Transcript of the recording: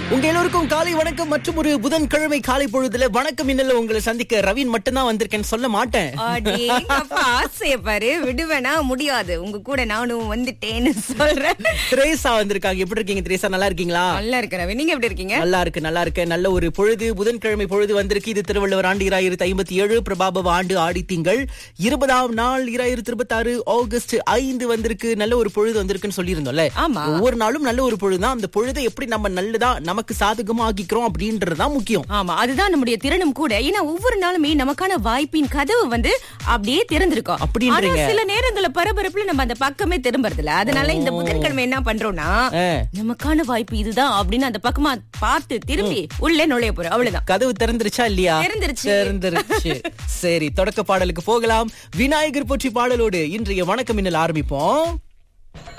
உங்க எல்லோருக்கும் காலை வணக்கம் மற்றும் ஒரு புதன்கிழமை காலை பொழுதுல வணக்கம் இன்னல உங்களை சந்திக்க ரவீன் மட்டும்தான் வந்திருக்கேன்னு சொல்ல மாட்டேன் அடேங்கப்பா, ஆசைய பாரு விடுவேனா முடியாது உங்க கூட நானும் வந்துட்டேன்னு சொல்றேன் திரேசா வந்திருக்காங்க எப்படி இருக்கீங்க திரேசா நல்லா இருக்கீங்களா நல்லா இருக்கிறவ நீங்க எப்படி இருக்கீங்க நல்லா இருக்கு நல்லா இருக்கு நல்ல ஒரு பொழுது புதன்கிழமை பொழுது வந்திருக்கு இது திருவள்ளுவர் ஆண்டு இராயிரத்தி ஐம்பத்தி ஏழு பிரபாபவ ஆண்டு ஆடி திங்கள் இருபதாம் நாள் இராயிரத்தி இருபத்தி ஆறு ஆகஸ்ட் ஐந்து வந்திருக்கு நல்ல ஒரு பொழுது வந்திருக்குன்னு சொல்லியிருந்தோம்ல ஆமா. ஒவ்வொரு நாளும் நல்ல ஒரு பொழுதுதான் அந்த பொழுதை எப்படி நம்ம நல்லதா நமக்கு சாதகமா ஆக்கிக்கிறோம் அப்படின்றதுதான் முக்கியம் ஆமா அதுதான் நம்முடைய திறனும் கூட ஏன்னா ஒவ்வொரு நாளுமே நமக்கான வாய்ப்பின் கதவு வந்து அப்படியே திறந்திருக்கும் அப்படின்றீங்க. ஆனா சில நேரங்கள்ல பரபரப்புல நம்ம அந்த பக்கமே திரும்புறது இல்ல அதனால இந்த புதன்கிழமை என்ன பண்றோம்னா ஆ. நமக்கான வாய்ப்பு இதுதான் அப்படின்னு அந்த பக்கமா பார்த்து திரும்பி உள்ளே நுழைய போறோம் அவ்வளவுதான் கதவு திறந்துருச்சா இல்லையா திறந்துருச்சு. திறந்துருச்சு சரி தொடக்க பாடலுக்கு போகலாம் விநாயகர் போற்றி பாடலோடு இன்றைய வணக்கம் இன்னல் ஆரம்பிப்போம்